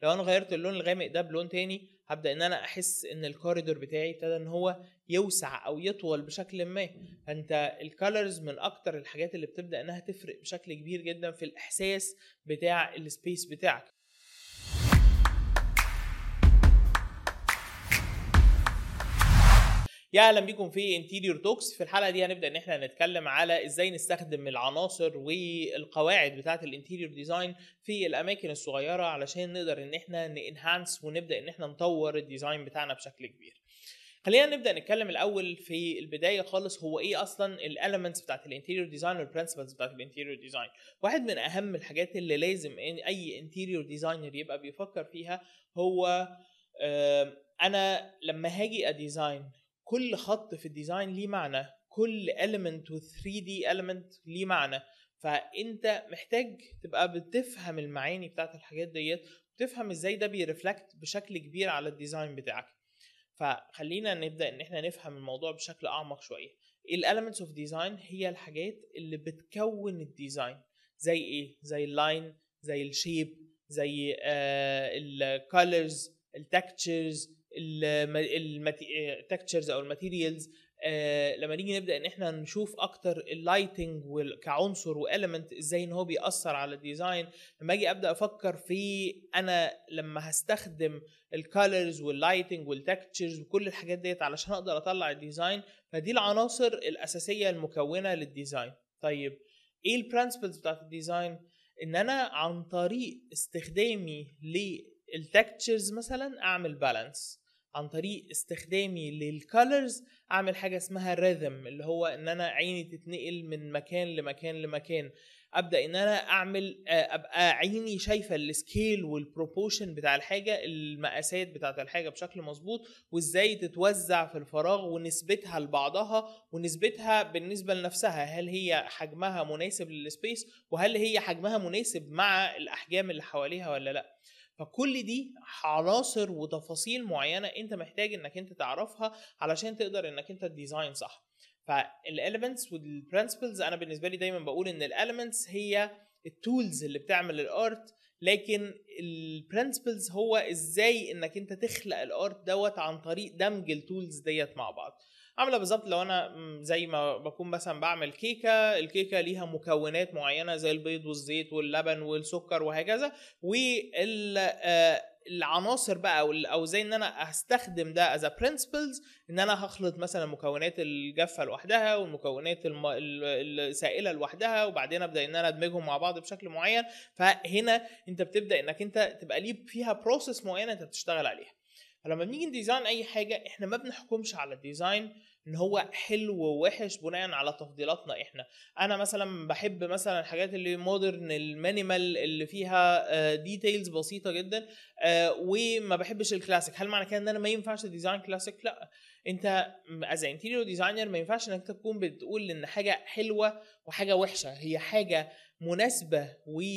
لو انا غيرت اللون الغامق ده بلون تاني هبدا ان انا احس ان الكوريدور بتاعي ابتدى ان هو يوسع او يطول بشكل ما فانت الكالرز من اكتر الحاجات اللي بتبدا انها تفرق بشكل كبير جدا في الاحساس بتاع السبيس بتاعك يا اهلا بيكم في انتيريور توكس في الحلقه دي هنبدا ان احنا نتكلم على ازاي نستخدم العناصر والقواعد بتاعه الانتيريور ديزاين في الاماكن الصغيره علشان نقدر ان احنا نانهانس ونبدا ان احنا نطور الديزاين بتاعنا بشكل كبير خلينا نبدا نتكلم الاول في البدايه خالص هو ايه اصلا الاليمنتس بتاعت الانتيريور ديزاين والبرنسبلز بتاعت الانتيريور ديزاين واحد من اهم الحاجات اللي لازم اي انتيريور ديزاينر يبقى بيفكر فيها هو انا لما هاجي اديزاين كل خط في الديزاين ليه معنى كل element و 3 دي element ليه معنى فانت محتاج تبقى بتفهم المعاني بتاعت الحاجات ديت وتفهم ازاي ده بيرفلكت بشكل كبير على الديزاين بتاعك فخلينا نبدا ان احنا نفهم الموضوع بشكل اعمق شويه الاليمنتس اوف ديزاين هي الحاجات اللي بتكون الديزاين زي ايه زي اللاين زي الشيب زي الكالرز التكتشرز التكتشرز او الماتيريالز آه لما نيجي نبدا ان احنا نشوف اكتر اللايتنج كعنصر واليمنت ازاي ان هو بيأثر على الديزاين لما اجي ابدا افكر في انا لما هستخدم الكالرز واللايتنج والتكتشرز وكل الحاجات ديت علشان اقدر اطلع الديزاين فدي العناصر الاساسيه المكونه للديزاين طيب ايه البرنسبلز بتاعت الديزاين ان انا عن طريق استخدامي للتكتشرز مثلا اعمل بالانس عن طريق استخدامي للكالرز اعمل حاجه اسمها ريذم اللي هو ان انا عيني تتنقل من مكان لمكان لمكان ابدا ان انا اعمل ابقى عيني شايفه السكيل والبروبوشن بتاع الحاجه المقاسات بتاعت الحاجه بشكل مظبوط وازاي تتوزع في الفراغ ونسبتها لبعضها ونسبتها بالنسبه لنفسها هل هي حجمها مناسب للسبيس وهل هي حجمها مناسب مع الاحجام اللي حواليها ولا لا فكل دي عناصر وتفاصيل معينه انت محتاج انك انت تعرفها علشان تقدر انك انت تديزاين صح فالاليمنتس والبرنسبلز انا بالنسبه لي دايما بقول ان الاليمنتس هي التولز اللي بتعمل الارت لكن البرنسبلز هو ازاي انك انت تخلق الارت دوت عن طريق دمج التولز ديت مع بعض عامله بالظبط لو انا زي ما بكون مثلا بعمل كيكه الكيكه ليها مكونات معينه زي البيض والزيت واللبن والسكر وهكذا وال العناصر بقى او زي ان انا هستخدم ده از برنسبلز ان انا هخلط مثلا مكونات الجافه لوحدها والمكونات الم... السائله لوحدها وبعدين ابدا ان انا ادمجهم مع بعض بشكل معين فهنا انت بتبدا انك انت تبقى ليه فيها بروسيس معينه انت بتشتغل عليها فلما بنيجي نديزاين اي حاجه احنا ما بنحكمش على الديزاين ان هو حلو ووحش بناء على تفضيلاتنا احنا انا مثلا بحب مثلا الحاجات اللي مودرن المينيمال اللي فيها ديتيلز بسيطه جدا وما بحبش الكلاسيك هل معنى كده ان انا ما ينفعش ديزاين كلاسيك لا انت از انتيريور ديزاينر ما ينفعش انك تكون بتقول ان حاجه حلوه وحاجه وحشه هي حاجه مناسبه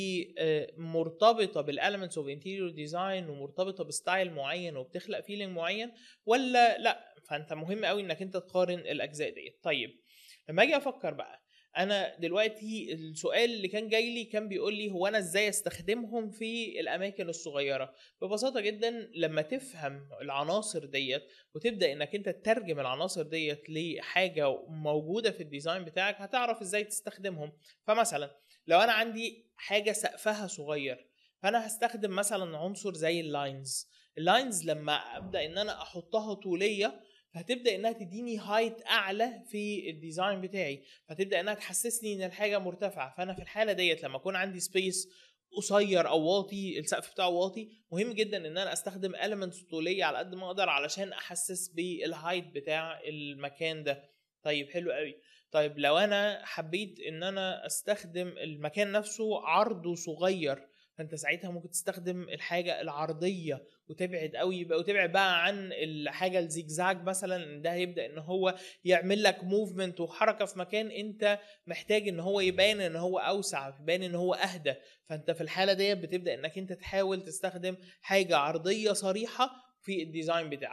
ومرتبطه بالاليمنتس اوف انتيريور ديزاين ومرتبطه بستايل معين وبتخلق فيلينج معين ولا لا فانت مهم قوي انك انت تقارن الاجزاء ديت طيب لما اجي افكر بقى انا دلوقتي السؤال اللي كان جاي لي كان بيقول لي هو انا ازاي استخدمهم في الاماكن الصغيره ببساطه جدا لما تفهم العناصر ديت وتبدا انك انت تترجم العناصر ديت لحاجه موجوده في الديزاين بتاعك هتعرف ازاي تستخدمهم فمثلا لو انا عندي حاجه سقفها صغير فانا هستخدم مثلا عنصر زي اللاينز اللاينز لما ابدا ان انا احطها طوليه فهتبدا انها تديني هايت اعلى في الديزاين بتاعي فتبدا انها تحسسني ان الحاجه مرتفعه فانا في الحاله ديت لما اكون عندي سبيس قصير او واطي السقف بتاعه واطي مهم جدا ان انا استخدم elements طوليه على قد ما اقدر علشان احسس بالهايت بتاع المكان ده طيب حلو قوي طيب لو انا حبيت ان انا استخدم المكان نفسه عرضه صغير فانت ساعتها ممكن تستخدم الحاجه العرضيه وتبعد قوي بقى وتبعد بقى عن الحاجه الزيجزاج مثلا ده هيبدا ان هو يعمل لك موفمنت وحركه في مكان انت محتاج ان هو يبان ان هو اوسع يبان ان هو اهدى فانت في الحاله ديت بتبدا انك انت تحاول تستخدم حاجه عرضيه صريحه في الديزاين بتاعك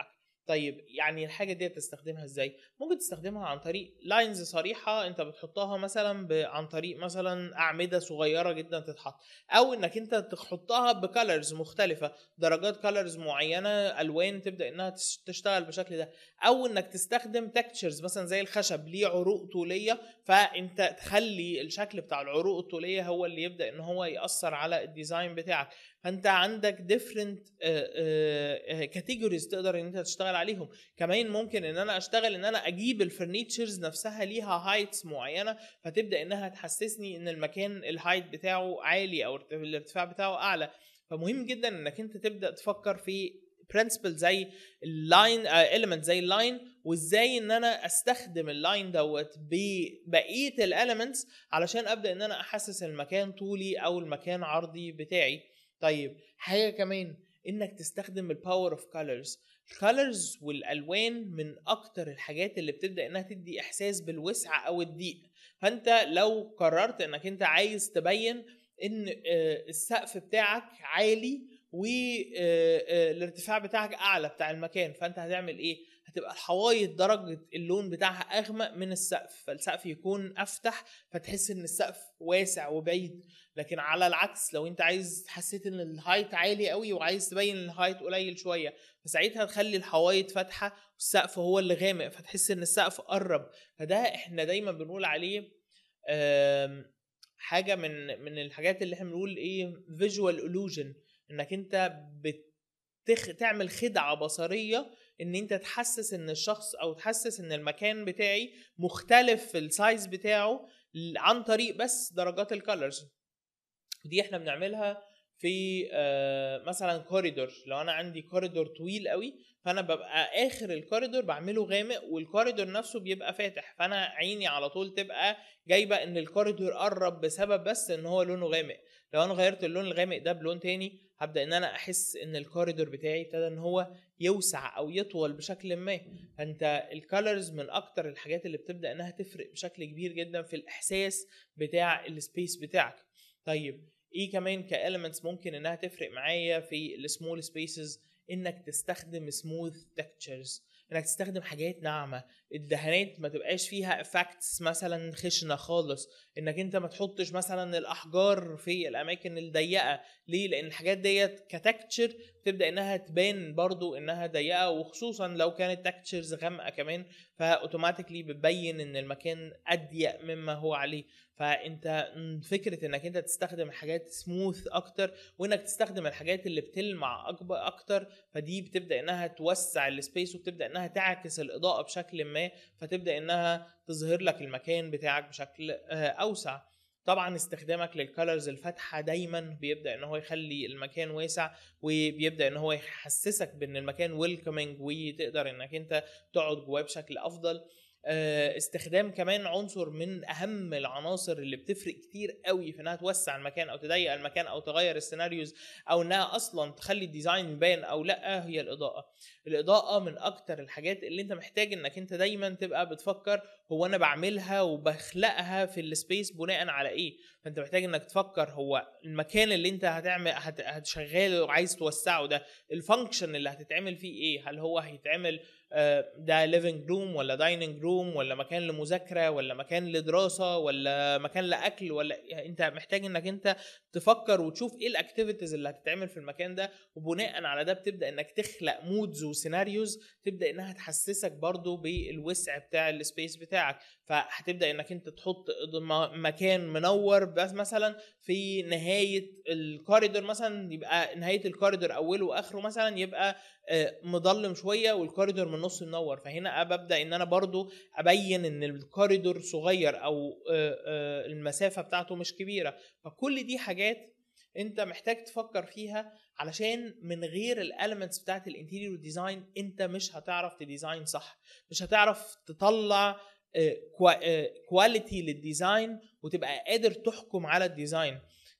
طيب يعني الحاجه دي تستخدمها ازاي ممكن تستخدمها عن طريق لاينز صريحه انت بتحطها مثلا ب... عن طريق مثلا اعمده صغيره جدا تتحط او انك انت تحطها بكالرز مختلفه درجات كالرز معينه الوان تبدا انها تشتغل بالشكل ده او انك تستخدم تكتشرز مثلا زي الخشب ليه عروق طوليه فانت تخلي الشكل بتاع العروق الطوليه هو اللي يبدا ان هو ياثر على الديزاين بتاعك فانت عندك ديفرنت كاتيجوريز تقدر ان انت تشتغل عليهم كمان ممكن ان انا اشتغل ان انا اجيب الفرنيتشرز نفسها ليها هايتس معينه فتبدا انها تحسسني ان المكان الهايت بتاعه عالي او الارتفاع بتاعه اعلى فمهم جدا انك انت تبدا تفكر في برنسبل زي اللاين اليمنت زي اللاين وازاي ان انا استخدم اللاين دوت ببقيه الاليمنتس علشان ابدا ان انا احسس المكان طولي او المكان عرضي بتاعي طيب حاجه كمان انك تستخدم الباور اوف كولرز الكالرز والالوان من اكتر الحاجات اللي بتبدا انها تدي احساس بالوسع او الضيق فانت لو قررت انك انت عايز تبين ان السقف بتاعك عالي والارتفاع بتاعك اعلى بتاع المكان فانت هتعمل ايه هتبقى الحوايط درجه اللون بتاعها اغمق من السقف فالسقف يكون افتح فتحس ان السقف واسع وبعيد لكن على العكس لو انت عايز حسيت ان الهايت عالي قوي وعايز تبين الهايت قليل شويه فساعتها تخلي الحوايط فاتحه والسقف هو اللي غامق فتحس ان السقف قرب فده احنا دايما بنقول عليه حاجه من من الحاجات اللي احنا بنقول ايه فيجوال illusion انك انت بتخ... تعمل خدعه بصريه ان انت تحسس ان الشخص او تحسس ان المكان بتاعي مختلف في السايز بتاعه عن طريق بس درجات الكالرز دي احنا بنعملها في مثلا كوريدور لو انا عندي كوريدور طويل قوي فانا ببقى اخر الكوريدور بعمله غامق والكوريدور نفسه بيبقى فاتح فانا عيني على طول تبقى جايبه ان الكوريدور قرب بسبب بس ان هو لونه غامق لو انا غيرت اللون الغامق ده بلون تاني هبدا ان انا احس ان الكوريدور بتاعي ابتدى ان هو يوسع او يطول بشكل ما فانت الكالرز من اكتر الحاجات اللي بتبدا انها تفرق بشكل كبير جدا في الاحساس بتاع السبيس بتاعك طيب ايه كمان كاليمنتس ممكن انها تفرق معايا في السمول سبيسز انك تستخدم سموث تكتشرز انك تستخدم حاجات ناعمه الدهانات ما تبقاش فيها افكتس مثلا خشنه خالص انك انت ما تحطش مثلا الاحجار في الاماكن الضيقه ليه لان الحاجات ديت كتكتشر تبدا انها تبان برضو انها ضيقه وخصوصا لو كانت تكتشرز غامقه كمان فاوتوماتيكلي بتبين ان المكان اضيق مما هو عليه فانت فكره انك انت تستخدم حاجات سموث اكتر وانك تستخدم الحاجات اللي بتلمع اكبر اكتر فدي بتبدا انها توسع السبيس وبتبدا انها تعكس الاضاءه بشكل ما فتبدا انها تظهر لك المكان بتاعك بشكل اوسع طبعا استخدامك للكالرز الفاتحه دايما بيبدا ان هو يخلي المكان واسع وبيبدا ان هو يحسسك بان المكان ويلكمنج وتقدر انك انت تقعد جواه بشكل افضل استخدام كمان عنصر من اهم العناصر اللي بتفرق كتير قوي في انها توسع المكان او تضيق المكان او تغير السيناريوز او انها اصلا تخلي الديزاين يبان او لا هي الاضاءه الاضاءه من اكتر الحاجات اللي انت محتاج انك انت دايما تبقى بتفكر هو انا بعملها وبخلقها في السبيس بناء على ايه فانت محتاج انك تفكر هو المكان اللي انت هتعمل هتشغله وعايز توسعه ده الفانكشن اللي هتتعمل فيه ايه هل هو هيتعمل ده ليفنج روم ولا دايننج روم ولا مكان لمذاكره ولا مكان لدراسه ولا مكان لاكل ولا يعني انت محتاج انك انت تفكر وتشوف ايه الاكتيفيتيز اللي هتتعمل في المكان ده وبناء على ده بتبدا انك تخلق مودز وسيناريوز تبدا انها تحسسك برضو بالوسع بتاع السبيس بتاعك فهتبدا انك انت تحط مكان منور بس مثلا في نهايه الكوريدور مثلا يبقى نهايه الكوريدور اوله واخره مثلا يبقى مظلم شويه والكوريدور من النص منور فهنا ببدا ان انا برضو ابين ان الكوريدور صغير او المسافه بتاعته مش كبيره فكل دي حاجات انت محتاج تفكر فيها علشان من غير الاليمنتس بتاعت الانتيريور ديزاين انت مش هتعرف تديزاين صح مش هتعرف تطلع كواليتي للديزاين وتبقى قادر تحكم على الديزاين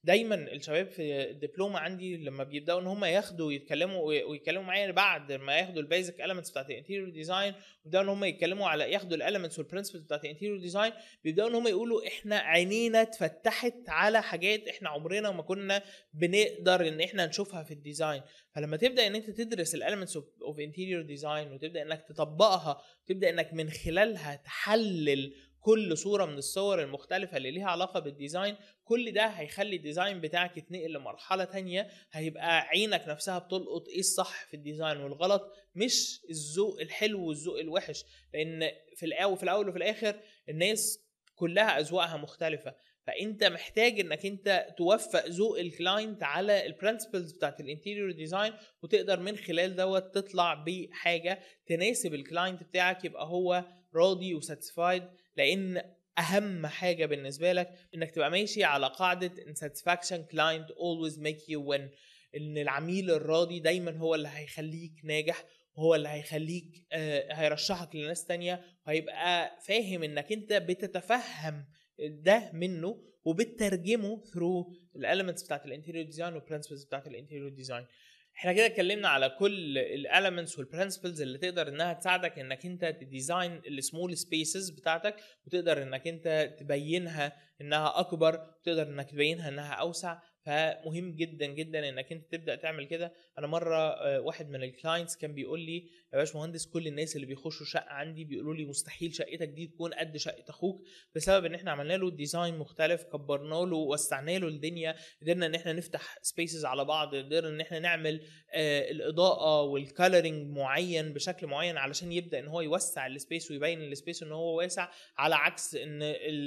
دايما الشباب في الدبلومه عندي لما بيبداوا ان هم ياخدوا يتكلموا ويتكلموا معايا بعد ما ياخدوا البيزك المنتس بتاعت الانتيريور ديزاين ويبداوا ان هم يتكلموا على ياخدوا الاليمنتس والبرنسبلز بتاعت الانتيريور ديزاين بيبداوا ان هم يقولوا احنا عينينا اتفتحت على حاجات احنا عمرنا ما كنا بنقدر ان احنا نشوفها في الديزاين فلما تبدا ان انت تدرس الاليمنتس اوف انتيريور ديزاين وتبدا انك تطبقها تبدا انك من خلالها تحلل كل صوره من الصور المختلفه اللي ليها علاقه بالديزاين كل ده هيخلي الديزاين بتاعك يتنقل لمرحله تانية هيبقى عينك نفسها بتلقط ايه الصح في الديزاين والغلط مش الذوق الحلو والذوق الوحش لان في الاول في الاول وفي الاخر الناس كلها اذواقها مختلفه فانت محتاج انك انت توفق ذوق الكلاينت على البرنسبلز بتاعت الانتيريور ديزاين وتقدر من خلال دوت تطلع بحاجه تناسب الكلاينت بتاعك يبقى هو راضي وساتسفايد لان اهم حاجه بالنسبه لك انك تبقى ماشي على قاعده ان satisfaction client always make you win ان العميل الراضي دايما هو اللي هيخليك ناجح هو اللي هيخليك آه هيرشحك لناس تانية وهيبقى فاهم انك انت بتتفهم ده منه وبتترجمه ثرو الاليمنتس بتاعت الانتيريور ديزاين والبرنسبلز بتاعت الانتيريور ديزاين احنا كده اتكلمنا على كل الاليمنتس والبرنسبلز اللي تقدر انها تساعدك انك انت تديزاين السمول سبيسز بتاعتك وتقدر انك انت تبينها انها اكبر وتقدر انك تبينها انها اوسع فمهم جدا جدا انك انت تبدا تعمل كده انا مره واحد من الكلاينتس كان بيقول لي يا باشمهندس كل الناس اللي بيخشوا شقه عندي بيقولوا لي مستحيل شقتك دي تكون قد شقه اخوك بسبب ان احنا عملنا له ديزاين مختلف كبرنا له وسعنا له الدنيا قدرنا ان احنا نفتح سبيسز على بعض قدرنا ان احنا نعمل آه الاضاءه والكالرنج معين بشكل معين علشان يبدا ان هو يوسع السبيس ويبين السبيس ان هو واسع على عكس ان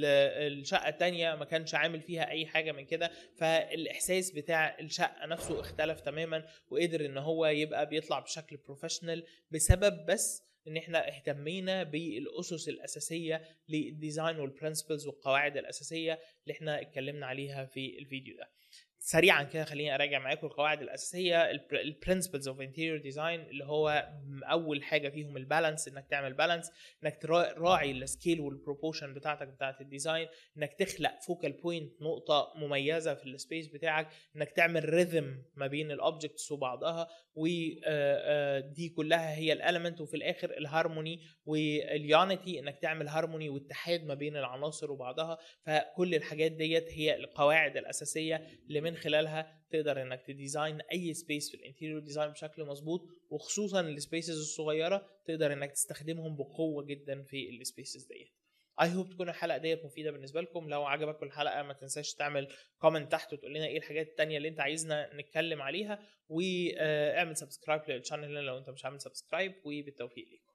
الشقه الثانيه ما كانش عامل فيها اي حاجه من كده فالاحساس بتاع الشقه نفسه اختلف تماما وقدر ان هو يبقى بيطلع بشكل بروفيشنال بسبب بس ان احنا اهتمينا بالاسس الاساسيه للديزاين والبرنسبلز والقواعد الاساسيه اللي احنا اتكلمنا عليها في الفيديو ده سريعا كده خليني اراجع معاكم القواعد الاساسيه البرنسبلز اوف انتيريور ديزاين اللي هو اول حاجه فيهم البالانس انك تعمل بالانس انك تراعي السكيل والبروبوشن بتاعتك بتاعت الديزاين انك تخلق فوكال بوينت نقطه مميزه في السبيس بتاعك انك تعمل ريذم ما بين الاوبجكتس وبعضها ودي كلها هي الاليمنت وفي الاخر الهارموني واليونيتي انك تعمل هارموني واتحاد ما بين العناصر وبعضها فكل الحاجات ديت هي القواعد الاساسيه اللي من خلالها تقدر انك تديزاين اي سبيس في الانتيريور ديزاين بشكل مظبوط وخصوصا السبيسز الصغيره تقدر انك تستخدمهم بقوه جدا في السبيسز ديت اي هوب تكون الحلقه ديت مفيده بالنسبه لكم لو عجبكم الحلقه ما تنساش تعمل كومنت تحت وتقول لنا ايه الحاجات التانية اللي انت عايزنا نتكلم عليها واعمل سبسكرايب للشانل لو انت مش عامل سبسكرايب وبالتوفيق ليكم